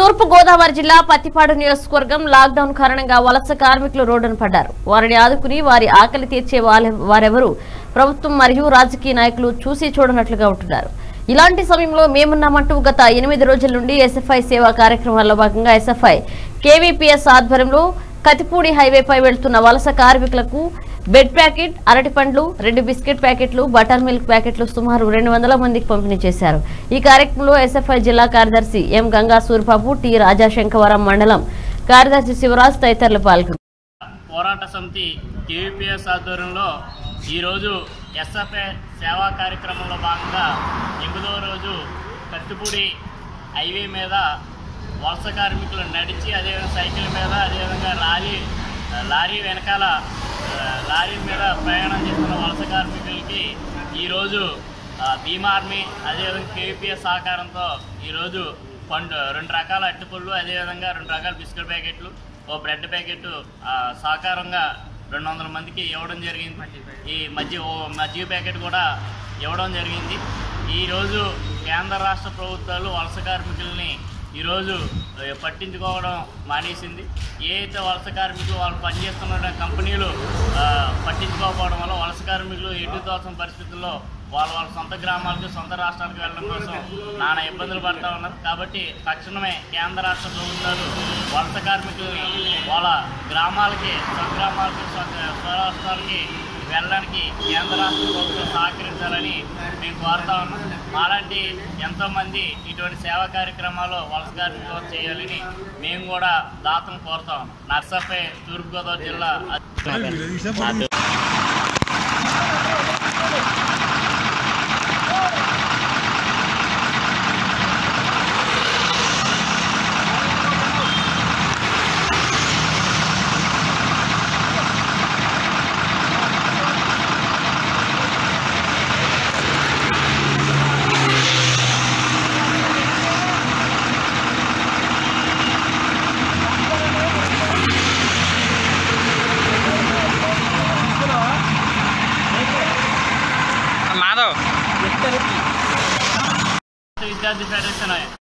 తూర్పు గోదావరి జిల్లా పత్తిపాడు నియోజకవర్గం లాక్డౌన్ కారణంగా వలస కార్మికులు రోడ్డున పడ్డారు వారిని ఆదుకుని వారి ఆకలి తీర్చే వాళ్ళ- వారెవరూ ప్రభుత్వం మరియు రాజకీయ నాయకులు చూసి చూడనట్లుగా ఉంటున్నారు ఇలాంటి సమయంలో మేమున్నామంటూ గత ఎనిమిది రోజుల నుండి ఎస్ఎఫ్ఐ సేవా కార్యక్రమాల్లో భాగంగా ఎస్ఎఫ్ఐ కేవీపీఎస్ ఆధ్వర్యంలో కతిపూడి హైవేపై వెళ్తున్న వలస కార్మికులకు బెడ్ ప్యాకెట్ అరటి పండ్లు రెండు బిస్కెట్ ప్యాకెట్లు బటర్ మిల్క్ ప్యాకెట్లు సుమారు రెండు వందల మందికి పంపిణీ చేశారు ఈ కార్యక్రమంలో ఎస్ఎఫ్ఐ జిల్లా కార్యదర్శి ఎం గంగా సూర్బాబు టి రాజాశంకవరం మండలం కార్యదర్శి శివరాజ్ తదితరులు పాల్గొన్నారు పోరాట సమితి కేవీపీఎస్ ఆధ్వర్యంలో ఈరోజు ఎస్ఎఫ్ఏ సేవా కార్యక్రమంలో భాగంగా ఎనిమిదవ రోజు కత్తిపూడి హైవే మీద వలస కార్మికులు నడిచి అదేవిధంగా సైకిల్ మీద అదేవిధంగా లారీ లారీ వెనకాల ఆ, లారీ మీద ప్రయాణం చేస్తున్న వలస కార్మికులకి ఈరోజు ఆ, భీమా ఆర్మీ అదేవిధంగా కేవీపీఎస్ సహకారంతో ఈరోజు పండు రెండు రకాల అరటిపళ్ళు అదేవిధంగా రెండు రకాల బిస్కెట్ ప్యాకెట్లు ఓ బ్రెడ్ ప్యాకెట్ ఆ, సహకారంగా రెండు వందల మందికి ఇవ్వడం జరిగింది ఈ మధ్య ఓ మజ్జిగ ప్యాకెట్ కూడా ఇవ్వడం జరిగింది ఈరోజు కేంద్ర రాష్ట్ర ప్రభుత్వాలు వలస కార్మికుల్ని ఈరోజు ఆ, పట్టించుకోవడం మానేసింది ఏ అయితే వలస కార్మికులు వాళ్ళు పనిచేస్తున్న కంపెనీలు ఆ, పట్టించుకోకపోవడం వల్ల వలస కార్మికులు ఎటు తోచని పరిస్థితుల్లో వాళ్ళ వాళ్ళ సొంత గ్రామాలకు సొంత రాష్ట్రాలకు వెళ్ళడం కోసం నానా ఇబ్బందులు పడతా ఉన్నారు కాబట్టి తక్షణమే కేంద్ర రాష్ట్ర ప్రభుత్వాలు వలస కార్మికుల్ని వాళ్ళ గ్రామాలకి స్వగ్రామాలకి స్వ- స్వరాష్ట్రాలకి వెళ్ళడానికి కేంద్ర రాష్ట్ర ప్రభుత్వం సహకరించాలని మేము కోరుతా ఉన్నాం అలాంటి ఎంతోమంది ఇటువంటి సేవా కార్యక్రమాలు వలస కార్మికులు చేయాలని మేము కూడా దాతను కోరుతా ఉన్నాం నర్సఫే తూర్పుగోదావరి జిల్లా అధ్యక్షుడు. మాధవ్ విద్యార్థి ఫెడరేషన్